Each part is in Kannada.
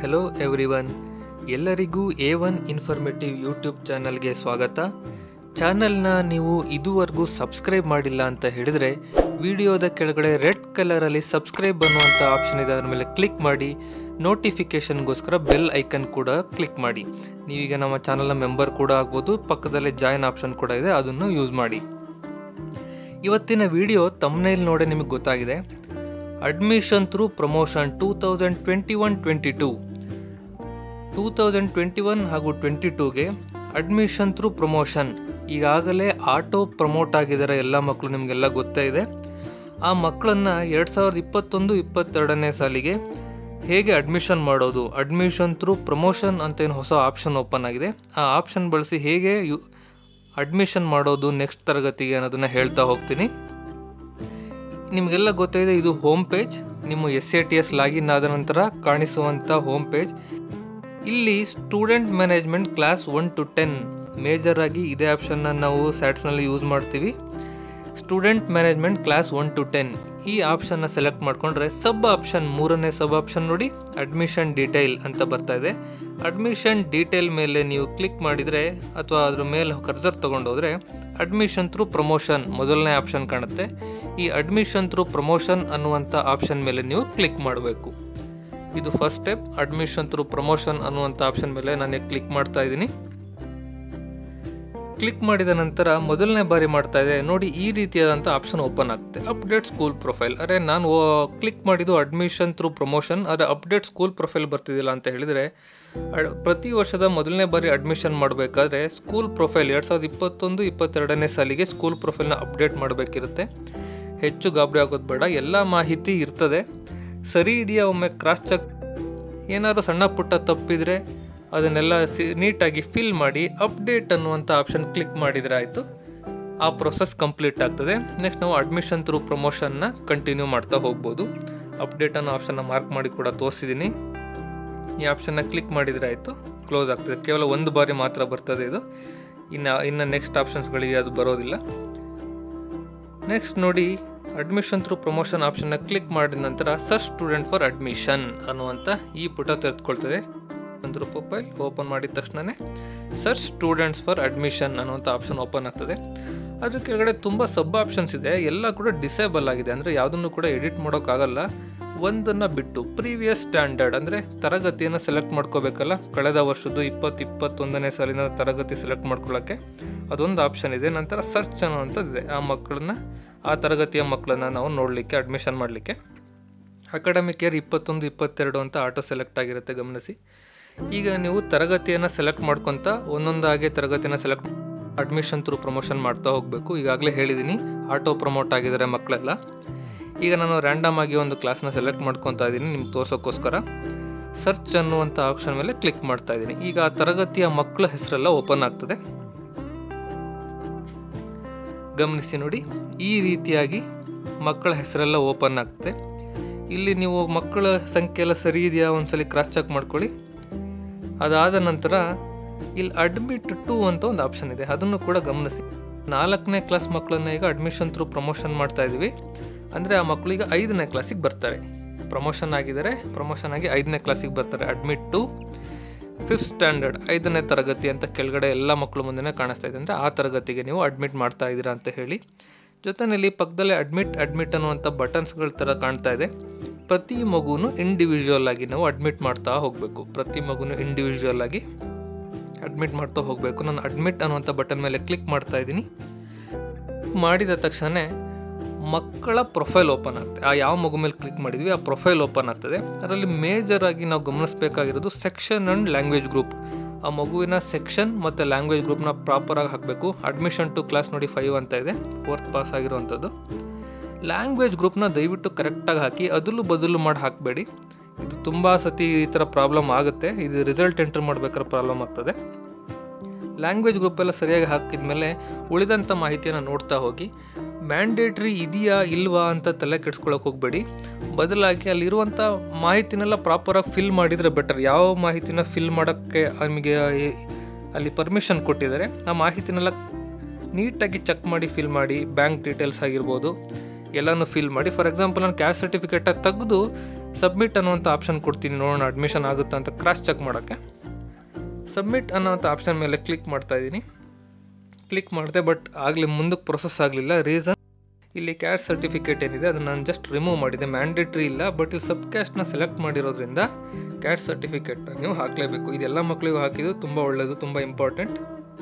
ಹೆಲೋ ಎವ್ರಿವನ್ ಎಲ್ಲರಿಗೂ ಎ ಒನ್ ಇನ್ಫಾರ್ಮೇಟಿವ್ ಯೂಟ್ಯೂಬ್ ಚಾನಲ್ಗೆ ಸ್ವಾಗತ ಚಾನಲ್ನ ನೀವು ಇದುವರೆಗೂ ಸಬ್ಸ್ಕ್ರೈಬ್ ಮಾಡಿಲ್ಲ ಅಂತ ಹೇಳಿದರೆ ವಿಡಿಯೋದ ಕೆಳಗಡೆ ರೆಡ್ ಕಲರಲ್ಲಿ ಸಬ್ಸ್ಕ್ರೈಬ್ ಅನ್ನುವಂಥ ಆಪ್ಷನ್ ಇದೆ ಅದರ ಮೇಲೆ ಕ್ಲಿಕ್ ಮಾಡಿ ನೋಟಿಫಿಕೇಷನ್ಗೋಸ್ಕರ ಬೆಲ್ ಐಕನ್ ಕೂಡ ಕ್ಲಿಕ್ ಮಾಡಿ ನೀವೀಗ ನಮ್ಮ ಚಾನಲ್ನ ಮೆಂಬರ್ ಕೂಡ ಆಗ್ಬೋದು ಪಕ್ಕದಲ್ಲೇ ಜಾಯಿನ್ ಆಪ್ಷನ್ ಕೂಡ ಇದೆ ಅದನ್ನು ಯೂಸ್ ಮಾಡಿ ಇವತ್ತಿನ ವಿಡಿಯೋ ತಮ್ನೈಲ್ ನೋಡೇ ನಿಮಗೆ ಗೊತ್ತಾಗಿದೆ admission through promotion two thousand twenty one twenty two two thousand twenty one ಹಾಗೂ ಟ್ವೆಂಟಿ ಟೂಗೆ ಅಡ್ಮಿಷನ್ ಥ್ರೂ ಪ್ರಮೋಷನ್ ಈಗಾಗಲೇ ಆಟೋ ಪ್ರಮೋಟ್ ಆಗಿದ್ದಾರೆ ಎಲ್ಲ ಮಕ್ಕಳು ನಿಮಗೆಲ್ಲ ಗೊತ್ತೇ ಇದೆ ಆ ಮಕ್ಕಳನ್ನು ಎರಡು ಸಾವಿರದ ಇಪ್ಪತ್ತೊಂದು ಇಪ್ಪತ್ತೆರಡನೇ ಸಾಲಿಗೆ ಹೇಗೆ ಅಡ್ಮಿಷನ್ ಮಾಡೋದು ಅಡ್ಮಿಷನ್ ಥ್ರೂ ಪ್ರಮೋಷನ್ ಅಂತ ಏನು ಹೊಸ ಆಪ್ಷನ್ ಓಪನ್ ಆಗಿದೆ ಆ ಆಪ್ಷನ್ ಬಳಸಿ ಹೇಗೆ ಯು ಅಡ್ಮಿಷನ್ ಮಾಡೋದು ನೆಕ್ಸ್ಟ್ ತರಗತಿಗೆ ಅನ್ನೋದನ್ನು ಹೇಳ್ತಾ ಹೋಗ್ತೀನಿ ನಿಮಗೆಲ್ಲ ಗೊತ್ತಿದೆ ಇದು ಹೋಮ್ ಪೇಜ್ ನಿಮ್ಮ S A T S login ಆದ ನಂತರ ಕಾಣಿಸುವಂಥ ಹೋಮ್ ಪೇಜ್ ಇಲ್ಲಿ student management class one to ten major ಆಗಿ ಇದೇ ಆಪ್ಷನ್ನ ನಾವು ಸ್ಯಾಟ್ಸ್ನಲ್ಲಿ ಯೂಸ್ ಮಾಡ್ತೀವಿ student management class one to ten ಈ ಆಪ್ಷನ್ನ ಸೆಲೆಕ್ಟ್ ಮಾಡಿಕೊಂಡ್ರೆ ಸಬ್ ಆಪ್ಷನ್ ಮೂರನೇ ಸಬ್ ಆಪ್ಷನ್ ನೋಡಿ ಅಡ್ಮಿಷನ್ ಡೀಟೇಲ್ ಅಂತ ಬರ್ತಾ ಇದೆ ಅಡ್ಮಿಷನ್ ಡೀಟೇಲ್ ಮೇಲೆ ನೀವು ಕ್ಲಿಕ್ ಮಾಡಿದರೆ ಅಥವಾ ಅದ್ರ ಮೇಲೆ ಕರ್ಸರ್ ತೊಗೊಂಡೋದ್ರೆ ಅಡ್ಮಿಷನ್ ಥ್ರೂ ಪ್ರಮೋಷನ್ ಮೊದಲನೇ ಆಪ್ಷನ್ ಕಾಣುತ್ತೆ ಈ ಅಡ್ಮಿಷನ್ ಥ್ರೂ ಪ್ರಮೋಷನ್ ಅನ್ನುವಂಥ ಆಪ್ಷನ್ ಮೇಲೆ ನೀವು ಕ್ಲಿಕ್ ಮಾಡಬೇಕು ಇದು first step admission through promotion ಅನ್ನುವಂಥ ಆಪ್ಷನ್ ಮೇಲೆ ನಾನು ಕ್ಲಿಕ್ ಮಾಡ್ತಾ ಇದ್ದೀನಿ ಕ್ಲಿಕ್ ಮಾಡಿದ ನಂತರ ಮೊದಲನೇ ಬಾರಿ ಮಾಡ್ತಾ ಇದೆ ನೋಡಿ ಈ ರೀತಿಯಾದಂಥ ಆಪ್ಷನ್ ಓಪನ್ ಆಗುತ್ತೆ ಅಪ್ಡೇಟ್ ಸ್ಕೂಲ್ ಪ್ರೊಫೈಲ್ ಅರೆ ನಾನು ಕ್ಲಿಕ್ ಮಾಡಿದ್ದು ಅಡ್ಮಿಷನ್ ಥ್ರೂ ಪ್ರಮೋಷನ್ ಆದರೆ ಅಪ್ಡೇಟ್ ಸ್ಕೂಲ್ ಪ್ರೊಫೈಲ್ ಬರ್ತಿದ್ದಿಲ್ಲ ಅಂತ ಹೇಳಿದರೆ ಪ್ರತಿ ವರ್ಷದ ಮೊದಲನೇ ಬಾರಿ ಅಡ್ಮಿಷನ್ ಮಾಡಬೇಕಾದ್ರೆ ಸ್ಕೂಲ್ ಪ್ರೊಫೈಲ್ ಎರಡು ಸಾವಿರದ ಇಪ್ಪತ್ತೊಂದು ಇಪ್ಪತ್ತೆರಡನೇ ಸಾಲಿಗೆ ಸ್ಕೂಲ್ ಪ್ರೊಫೈಲ್ನ ಅಪ್ಡೇಟ್ ಮಾಡಬೇಕಿರುತ್ತೆ ಹೆಚ್ಚು ಗಾಬರಿ ಆಗೋದು ಬೇಡ ಎಲ್ಲ ಮಾಹಿತಿ ಇರ್ತದೆ ಸರಿ ಇದೆಯಾ ಒಮ್ಮೆ ಕ್ರಾಸ್ ಚೆಕ್ ಏನಾದರೂ ಸಣ್ಣ ಪುಟ್ಟ ತಪ್ಪಿದರೆ ಅದನ್ನೆಲ್ಲ ಸಿ ನೀಟಾಗಿ ಫಿಲ್ ಮಾಡಿ ಅಪ್ಡೇಟ್ ಅನ್ನುವಂಥ ಆಪ್ಷನ್ ಕ್ಲಿಕ್ ಮಾಡಿದರೆ ಆಯಿತು ಆ ಪ್ರೊಸೆಸ್ ಕಂಪ್ಲೀಟ್ ಆಗ್ತದೆ ನೆಕ್ಸ್ಟ್ ನಾವು ಅಡ್ಮಿಷನ್ ಥ್ರೂ ಪ್ರಮೋಷನ್ನ ಕಂಟಿನ್ಯೂ ಮಾಡ್ತಾ ಹೋಗ್ಬೋದು ಅಪ್ಡೇಟ್ ಅನ್ನೋ ಆಪ್ಷನ್ನ ಮಾರ್ಕ್ ಮಾಡಿ ಕೂಡ ತೋರಿಸಿದ್ದೀನಿ ಈ ಆಪ್ಷನ್ನ ಕ್ಲಿಕ್ ಮಾಡಿದರೆ ಆಯಿತು ಕ್ಲೋಸ್ ಆಗ್ತದೆ ಕೇವಲ ಒಂದು ಬಾರಿ ಮಾತ್ರ ಬರ್ತದೆ ಇದು ಇನ್ನು ಇನ್ನು ನೆಕ್ಸ್ಟ್ ಆಪ್ಷನ್ಸ್ಗಳಿಗೆ ಅದು ಬರೋದಿಲ್ಲ ನೆಕ್ಸ್ಟ್ ನೋಡಿ ಅಡ್ಮಿಷನ್ ಥ್ರೂ ಪ್ರಮೋಷನ್ ಆಪ್ಷನ್ನ ಕ್ಲಿಕ್ ಮಾಡಿದ ನಂತರ ಸರ್ಚ್ ಸ್ಟೂಡೆಂಟ್ ಫಾರ್ ಅಡ್ಮಿಷನ್ ಅನ್ನುವಂಥ ಈ ಪುಟ ತೆರೆದುಕೊಳ್ತದೆ ಒಂದು ಪ್ರೊಫೈಲ್ ಓಪನ್ ಮಾಡಿದ ತಕ್ಷಣವೇ ಸರ್ಚ್ ಸ್ಟೂಡೆಂಟ್ಸ್ ಫಾರ್ ಅಡ್ಮಿಷನ್ ಅನ್ನುವಂಥ ಆಪ್ಷನ್ ಓಪನ್ ಆಗ್ತದೆ ಅದ್ರ ಕೆಳಗಡೆ ತುಂಬ ಸಬ್ ಆಪ್ಷನ್ಸ್ ಇದೆ ಎಲ್ಲ ಕೂಡ ಡಿಸೇಬಲ್ ಆಗಿದೆ ಅಂದರೆ ಯಾವುದನ್ನು ಕೂಡ ಎಡಿಟ್ ಮಾಡೋಕ್ಕಾಗಲ್ಲ ಒಂದನ್ನು ಬಿಟ್ಟು ಪ್ರೀವಿಯಸ್ ಸ್ಟ್ಯಾಂಡರ್ಡ್ ಅಂದರೆ ತರಗತಿಯನ್ನು ಸೆಲೆಕ್ಟ್ ಮಾಡ್ಕೋಬೇಕಲ್ಲ ಕಳೆದ ವರ್ಷದ್ದು ಇಪ್ಪತ್ತು ಇಪ್ಪತ್ತೊಂದನೇ ಸಾಲಿನ ತರಗತಿ ಸೆಲೆಕ್ಟ್ ಮಾಡ್ಕೊಳ್ಳೋಕ್ಕೆ ಅದೊಂದು ಆಪ್ಷನ್ ಇದೆ ನಂತರ ಸರ್ಚ್ ಅನ್ನುವಂಥದ್ದಿದೆ ಆ ಮಕ್ಕಳನ್ನ ಆ ತರಗತಿಯ ಮಕ್ಕಳನ್ನ ನಾವು ನೋಡಲಿಕ್ಕೆ ಅಡ್ಮಿಷನ್ ಮಾಡಲಿಕ್ಕೆ ಅಕಾಡೆಮಿಕ್ ಇಯರ್ ಇಪ್ಪತ್ತೊಂದು ಇಪ್ಪತ್ತೆರಡು ಅಂತ ಆಟೋ ಸೆಲೆಕ್ಟ್ ಆಗಿರುತ್ತೆ ಗಮನಿಸಿ ಈಗ ನೀವು ತರಗತಿಯನ್ನು ಸೆಲೆಕ್ಟ್ ಮಾಡ್ಕೊತ ಒಂದೊಂದಾಗೆ ತರಗತಿನ ಸೆಲೆಕ್ಟ್ ಅಡ್ಮಿಷನ್ ಥ್ರೂ ಪ್ರಮೋಷನ್ ಮಾಡ್ತಾ ಹೋಗಬೇಕು ಈಗಾಗಲೇ ಹೇಳಿದ್ದೀನಿ ಆಟೋ ಪ್ರಮೋಟ್ ಆಗಿದ್ದಾರೆ ಮಕ್ಕಳೆಲ್ಲ ಈಗ ನಾನು ರ್ಯಾಂಡಮ್ ಆಗಿ ಒಂದು ಕ್ಲಾಸ್ನ ಸೆಲೆಕ್ಟ್ ಮಾಡ್ಕೊತಾ ಇದ್ದೀನಿ ನಿಮ್ಗೆ ತೋರ್ಸೋಕ್ಕೋಸ್ಕರ ಸರ್ಚ್ ಅನ್ನುವಂಥ ಆಪ್ಷನ್ ಮೇಲೆ ಕ್ಲಿಕ್ ಮಾಡ್ತಾ ಇದ್ದೀನಿ ಈಗ ಆ ತರಗತಿಯ ಮಕ್ಕಳ ಹೆಸರೆಲ್ಲ ಓಪನ್ ಆಗ್ತದೆ ಗಮನಿಸಿ ನೋಡಿ ಈ ರೀತಿಯಾಗಿ ಮಕ್ಕಳ ಹೆಸರೆಲ್ಲ ಓಪನ್ ಆಗ್ತದೆ ಇಲ್ಲಿ ನೀವು ಮಕ್ಕಳ ಸಂಖ್ಯೆ ಎಲ್ಲ ಸರಿ ಇದೆಯಾ ಒಂದ್ಸಲಿ ಕ್ರಾಸ್ ಚೆಕ್ ಮಾಡ್ಕೊಳ್ಳಿ ಅದಾದ ನಂತರ ಇಲ್ಲಿ ಅಡ್ಮಿಟ್ ಟು ಅಂತ ಒಂದು ಆಪ್ಷನ್ ಇದೆ ಅದನ್ನು ಕೂಡ ಗಮನಿಸಿ ನಾಲ್ಕನೇ ಕ್ಲಾಸ್ ಮಕ್ಕಳನ್ನ ಈಗ ಅಡ್ಮಿಷನ್ ಥ್ರೂ ಪ್ರಮೋಷನ್ ಮಾಡ್ತಾ ಇದ್ದೀವಿ ಅಂದರೆ ಆ ಮಕ್ಕಳು ಈಗ ಐದನೇ ಕ್ಲಾಸಿಗೆ ಬರ್ತಾರೆ ಪ್ರಮೋಷನ್ ಆಗಿದ್ದಾರೆ ಪ್ರಮೋಷನ್ ಆಗಿ ಐದನೇ ಕ್ಲಾಸಿಗೆ ಬರ್ತಾರೆ ಅಡ್ಮಿಟ್ ಟು ಫಿಫ್ತ್ ಸ್ಟ್ಯಾಂಡರ್ಡ್ ಐದನೇ ತರಗತಿ ಅಂತ ಕೆಳಗಡೆ ಎಲ್ಲ ಮಕ್ಕಳು ಮುಂದೆ ಕಾಣಿಸ್ತಾ ಇದೆ ಅಂದರೆ ಆ ತರಗತಿಗೆ ನೀವು ಅಡ್ಮಿಟ್ ಮಾಡ್ತಾ ಇದ್ದೀರಾ ಅಂತ ಹೇಳಿ ಜೊತೆಯಲ್ಲಿ ಪಕ್ಕದಲ್ಲೇ ಅಡ್ಮಿಟ್ ಅಡ್ಮಿಟ್ ಅನ್ನುವಂಥ ಬಟನ್ಸ್ಗಳ ಥರ ಕಾಣ್ತಾ ಇದೆ ಪ್ರತಿ ಮಗುನು ಇಂಡಿವಿಜುವಲ್ ಆಗಿ ನಾವು ಅಡ್ಮಿಟ್ ಮಾಡ್ತಾ ಹೋಗಬೇಕು ಪ್ರತಿ ಮಗುನು ಇಂಡಿವಿಜುವಲ್ ಆಗಿ ಅಡ್ಮಿಟ್ ಮಾಡ್ತಾ ಹೋಗಬೇಕು ನಾನು ಅಡ್ಮಿಟ್ ಅನ್ನುವಂಥ ಬಟನ್ ಮೇಲೆ ಕ್ಲಿಕ್ ಮಾಡ್ತಾ ಇದ್ದೀನಿ ಮಾಡಿದ ತಕ್ಷಣ ಮಕ್ಕಳ ಪ್ರೊಫೈಲ್ ಓಪನ್ ಆಗ್ತದೆ ಆ ಯಾವ ಮಗು ಮೇಲೆ ಕ್ಲಿಕ್ ಮಾಡಿದ್ವಿ ಆ ಪ್ರೊಫೈಲ್ ಓಪನ್ ಆಗ್ತದೆ ಅದರಲ್ಲಿ ಮೇಜರ್ ಆಗಿ ನಾವು ಗಮನಿಸಬೇಕಾಗಿರೋದು ಸೆಕ್ಷನ್ ಆ್ಯಂಡ್ ಲ್ಯಾಂಗ್ವೇಜ್ ಗ್ರೂಪ್ ಆ ಮಗುವಿನ ಸೆಕ್ಷನ್ ಮತ್ತು ಲ್ಯಾಂಗ್ವೇಜ್ ಗ್ರೂಪ್ನ ಪ್ರಾಪರಾಗಿ ಹಾಕಬೇಕು ಅಡ್ಮಿಷನ್ ಟು ಕ್ಲಾಸ್ ನೋಡಿ ಫೈವ್ ಅಂತ ಇದೆ ಫೋರ್ತ್ ಪಾಸ್ ಆಗಿರುವಂಥದ್ದು ಲ್ಯಾಂಗ್ವೇಜ್ ಗ್ರೂಪ್ನ ದಯವಿಟ್ಟು ಕರೆಕ್ಟಾಗಿ ಹಾಕಿ ಅದಲು ಬದಲು ಮಾಡಿ ಹಾಕಬೇಡಿ ಇದು ತುಂಬ ಸತಿ ಈ ಥರ ಪ್ರಾಬ್ಲಮ್ ಆಗುತ್ತೆ ಇದು ರಿಸಲ್ಟ್ ಎಂಟ್ರ್ ಮಾಡ್ಬೇಕಾದ್ರೆ ಪ್ರಾಬ್ಲಮ್ ಆಗ್ತದೆ ಲ್ಯಾಂಗ್ವೇಜ್ ಗ್ರೂಪ್ ಎಲ್ಲ ಸರಿಯಾಗಿ ಹಾಕಿದ ಮೇಲೆ ಉಳಿದಂಥ ಮಾಹಿತಿಯನ್ನು ನೋಡ್ತಾ ಹೋಗಿ ಮ್ಯಾಂಡೇಟ್ರಿ ಇದೆಯಾ ಇಲ್ವಾ ಅಂತ ತಲೆ ಕೆಡ್ಸ್ಕೊಳಕ್ಕೆ ಹೋಗಬೇಡಿ ಬದಲಾಗಿ ಅಲ್ಲಿರುವಂಥ ಮಾಹಿತಿನೆಲ್ಲ ಪ್ರಾಪರಾಗಿ ಫಿಲ್ ಮಾಡಿದರೆ ಬೆಟರ್ ಯಾವ ಮಾಹಿತಿನ ಫಿಲ್ ಮಾಡೋಕ್ಕೆ ನಮಗೆ ಅಲ್ಲಿ ಪರ್ಮಿಷನ್ ಕೊಟ್ಟಿದ್ದಾರೆ ಆ ಮಾಹಿತಿನೆಲ್ಲ ನೀಟಾಗಿ ಚೆಕ್ ಮಾಡಿ ಫಿಲ್ ಮಾಡಿ ಬ್ಯಾಂಕ್ ಡೀಟೇಲ್ಸ್ ಆಗಿರ್ಬೋದು ಎಲ್ಲನೂ ಫಿಲ್ ಮಾಡಿ ಫಾರ್ ಎಕ್ಸಾಂಪಲ್ ನಾನು ಕ್ಯಾಸ್ಟ್ ಸರ್ಟಿಫಿಕೇಟ ತೆಗೆದು ಸಬ್ಮಿಟ್ ಅನ್ನುವಂಥ ಆಪ್ಷನ್ ಕೊಡ್ತೀನಿ ನೋಡೋಣ ಅಡ್ಮಿಷನ್ ಆಗುತ್ತಾ ಅಂತ ಕ್ರಾಸ್ ಚೆಕ್ ಮಾಡೋಕ್ಕೆ ಸಬ್ಮಿಟ್ ಅನ್ನೋಂಥ ಆಪ್ಷನ್ ಮೇಲೆ ಕ್ಲಿಕ್ ಮಾಡ್ತಾ ಇದ್ದೀನಿ ಕ್ಲಿಕ್ ಮಾಡಿದೆ ಬಟ್ ಆಗಲಿ ಮುಂದಕ್ಕೆ ಪ್ರೊಸೆಸ್ ಆಗಲಿಲ್ಲ ರೀಸನ್ ಇಲ್ಲಿ ಕ್ಯಾಸ್ಟ್ ಸರ್ಟಿಫಿಕೇಟ್ ಏನಿದೆ ಅದನ್ನು ನಾನು ಜಸ್ಟ್ ರಿಮೂವ್ ಮಾಡಿದೆ ಮ್ಯಾಂಡೇಟ್ರಿ ಇಲ್ಲ ಬಟ್ ಇಲ್ಲಿ ಸಬ್ ಕ್ಯಾಸ್ಟ್ನ ಸೆಲೆಕ್ಟ್ ಮಾಡಿರೋದ್ರಿಂದ ಕ್ಯಾಸ್ಟ್ ಸರ್ಟಿಫಿಕೇಟ್ನ ನೀವು ಹಾಕಲೇಬೇಕು ಇದೆಲ್ಲ ಮಕ್ಕಳಿಗೂ ಹಾಕಿದ್ದು ತುಂಬ ಒಳ್ಳೆಯದು ತುಂಬ ಇಂಪಾರ್ಟೆಂಟ್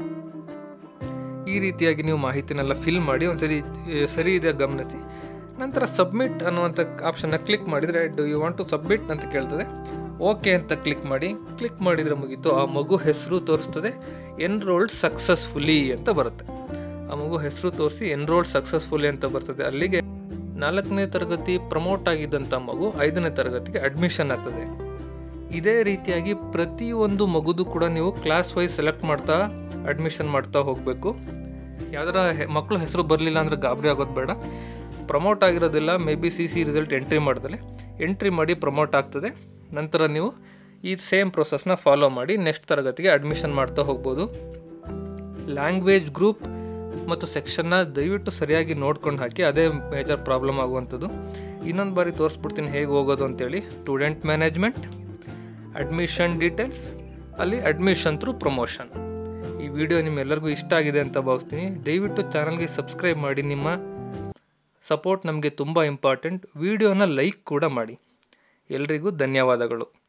ಈ ರೀತಿಯಾಗಿ ನೀವು ಮಾಹಿತಿನೆಲ್ಲ ಫಿಲ್ ಮಾಡಿ ಒಂದ್ಸರಿ ಆ, ಸರಿ ಇದೆ ಗಮನಿಸಿ ನಂತರ ಸಬ್ಮಿಟ್ ಅನ್ನುವಂಥ ಆಪ್ಷನ್ನ ಕ್ಲಿಕ್ ಮಾಡಿದರೆ do you want to submit ಅಂತ ಕೇಳ್ತದೆ ಓಕೆ ಅಂತ ಕ್ಲಿಕ್ ಮಾಡಿ ಕ್ಲಿಕ್ ಮಾಡಿದರೆ ಮುಗೀತು ಆ ಮಗು ಹೆಸರು ತೋರಿಸ್ತದೆ ಎನ್ರೋಲ್ಡ್ ಸಕ್ಸಸ್ಫುಲಿ ಅಂತ ಬರುತ್ತೆ ಆ ಮಗು ಹೆಸರು ತೋರಿಸಿ ಎನ್ರೋಲ್ಡ್ ಸಕ್ಸಸ್ಫುಲಿ ಅಂತ ಬರ್ತದೆ ಅಲ್ಲಿಗೆ ನಾಲ್ಕನೇ ತರಗತಿ ಪ್ರಮೋಟ್ ಆಗಿದ್ದಂಥ ಮಗು ಐದನೇ ತರಗತಿಗೆ ಅಡ್ಮಿಷನ್ ಆಗ್ತದೆ ಇದೇ ರೀತಿಯಾಗಿ ಪ್ರತಿಯೊಂದು ಮಗುದು ಕೂಡ ನೀವು ಕ್ಲಾಸ್ ವೈಸ್ ಸೆಲೆಕ್ಟ್ ಮಾಡ್ತಾ ಅಡ್ಮಿಷನ್ ಮಾಡ್ತಾ ಹೋಗಬೇಕು ಯಾವ್ದಾರ ಮಕ್ಕಳು ಹೆಸರು ಬರಲಿಲ್ಲ ಅಂದರೆ ಗಾಬರಿ ಆಗೋದು ಬೇಡ ಪ್ರಮೋಟ್ ಆಗಿರೋದಿಲ್ಲ maybe C C result entry ಮಾಡ್ದಲೆ ಎಂಟ್ರಿ ಮಾಡಿ ಪ್ರಮೋಟ್ ಆಗ್ತದೆ ನಂತರ ನೀವು ಈ ಸೇಮ್ ಪ್ರೊಸೆಸ್ನ ಫಾಲೋ ಮಾಡಿ ನೆಕ್ಸ್ಟ್ ತರಗತಿಗೆ ಅಡ್ಮಿಷನ್ ಮಾಡ್ತಾ ಹೋಗ್ಬೋದು ಲ್ಯಾಂಗ್ವೇಜ್ ಗ್ರೂಪ್ ಮತ್ತು ಸೆಕ್ಷನ್ನ ದಯವಿಟ್ಟು ಸರಿಯಾಗಿ ನೋಡ್ಕೊಂಡು ಹಾಕಿ ಅದೇ ಮೇಜರ್ ಪ್ರಾಬ್ಲಮ್ ಆಗುವಂಥದ್ದು ಇನ್ನೊಂದು ಬಾರಿ ತೋರಿಸ್ಬಿಡ್ತೀನಿ ಹೇಗೆ ಹೋಗೋದು ಅಂತೇಳಿ ಸ್ಟೂಡೆಂಟ್ ಮ್ಯಾನೇಜ್ಮೆಂಟ್ ಅಡ್ಮಿಷನ್ ಡೀಟೇಲ್ಸ್ ಅಲ್ಲಿ ಅಡ್ಮಿಷನ್ ಥ್ರೂ ಪ್ರಮೋಷನ್ ಈ ವಿಡಿಯೋ ನಿಮ್ಮೆಲ್ಲರಿಗೂ ಇಷ್ಟ ಆಗಿದೆ ಅಂತ ಭಾವಿಸ್ತೀನಿ ದಯವಿಟ್ಟು ಚಾನಲ್ಗೆ ಸಬ್ಸ್ಕ್ರೈಬ್ ಮಾಡಿ ನಿಮ್ಮ ಸಪೋರ್ಟ್ ನಮಗೆ ತುಂಬ ಇಂಪಾರ್ಟೆಂಟ್ ವಿಡಿಯೋನ ಲೈಕ್ ಕೂಡ ಮಾಡಿ ಎಲ್ರಿಗೂ ಧನ್ಯವಾದಗಳು